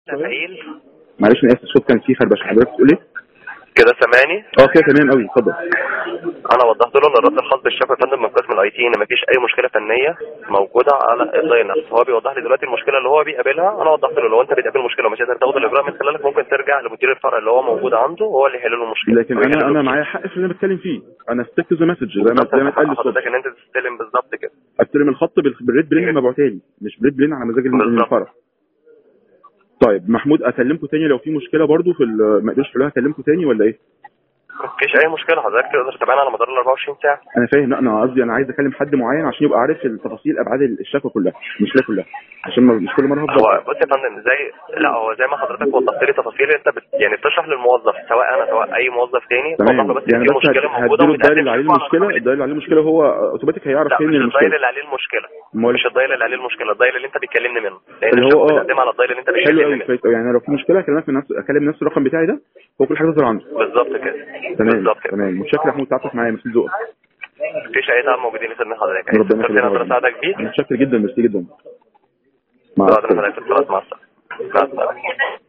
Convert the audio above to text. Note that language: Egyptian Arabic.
تفعيل معلش انا اسف الصوت كان فيه خربشه حضرتك بتقول ايه؟ كده سامعني اه كده تمام قوي اتفضل انا وضحت له ان الرد الخاص بالشكوى يا فندم من قسم الاي تي ان مفيش اي مشكله فنيه موجوده على الدايل نفسه هو بيوضح لي دلوقتي المشكله اللي هو بيقابلها انا وضحت له لو انت بتقابل مشكله ومش قادر تاخد الاجراء من خلالك ممكن ترجع لمدير الفرع اللي هو موجود عنده هو اللي يحل له المشكله لكن ويحل انا له انا المشكلة. معايا حق في اللي انا بتكلم فيه انا ستيك ذا مسج زي ما زي ما اتقال لي الصبح حضرتك ان انت تستلم بالظبط كده استلم الخط بال- بالريد بلين المبعوتها لي مش بريد بلين على مزاج بالظبط. الفرع طيب محمود اكلمكم تاني لو في مشكله برضو في ال- ما قدرش تحلوها اكلمكم تاني ولا ايه؟ مفيش اي مشكله حضرتك تقدر تتابعنا على مدار ال 24 ساعه انا فاهم لا انا قصدي انا عايز اكلم حد معين عشان يبقى عارف التفاصيل ابعاد الشكوى كلها المشكله كلها عشان ما مش كل مره هفضل هو بص يا فندم زي لا هو زي ما حضرتك وضحت لي تفاصيل انت بت... يعني بتشرح للموظف سواء انا سواء اي موظف تاني توضح تمام له بس يعني إن في بس مشكله موجوده هديله الدايل وبتقدم اللي عليه شكوى على المشكله طول. الدايل اللي عليه المشكله هو اوتوماتيك هيعرف لا فين مش الدايل المشكله اللي عليه المشكله امال مش الدايل اللي عليه المشكله الدايل اللي انت بتكلمني منه لان اللي هو الشكوى اه بتقدم على الدايل اللي انت حلو بتكلمني قوي منه كويس قوي يعني لو في مشكله اكلمك من نفس اكلم نفس الرقم بتاعي ده هو كل حاجه تظهر عنده بالظبط كده تمام بالظبط كده تمام متشكر يا محمود تعبتك معايا ميرسي ذوقك مفيش اي تعب موجودين في خدمه حضرتك ربنا شكرا انا اقدر يخليك اساعدك بيه متشكر جدا ميرسي جدا مع بعد السلامه حضرتك خلاص مع السلامه مع السلامه